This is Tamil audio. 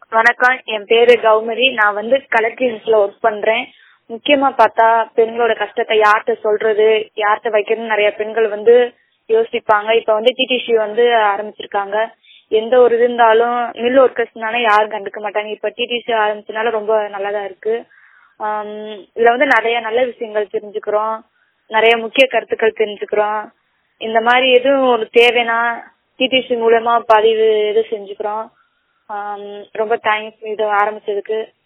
வணக்கம் என் பேரு கௌமதி நான் வந்து கலெக்டர்ஸ்ல ஒர்க் பண்றேன் முக்கியமா பார்த்தா பெண்களோட கஷ்டத்தை யார்கிட்ட சொல்றது யார்கிட்ட வைக்கணும்னு நிறைய பெண்கள் வந்து யோசிப்பாங்க இப்ப வந்து டிடிசி வந்து ஆரம்பிச்சிருக்காங்க எந்த ஒரு இது இருந்தாலும் மில் ஒர்க்கர்ஸ்னால யாரும் கண்டுக்க மாட்டாங்க இப்ப டிடிசி ஆரம்பிச்சனால ரொம்ப நல்லதா இருக்கு ஆம், இதுல வந்து நிறைய நல்ல விஷயங்கள் தெரிஞ்சுக்கிறோம் நிறைய முக்கிய கருத்துக்கள் தெரிஞ்சுக்கிறோம் இந்த மாதிரி எதுவும் ஒரு தேவைன்னா டிடிசி மூலமா பதிவு இது செஞ்சுக்கிறோம் ஆம், ரொம்ப தேங்க்ஸ் இது ஆரம்பிச்சதுக்கு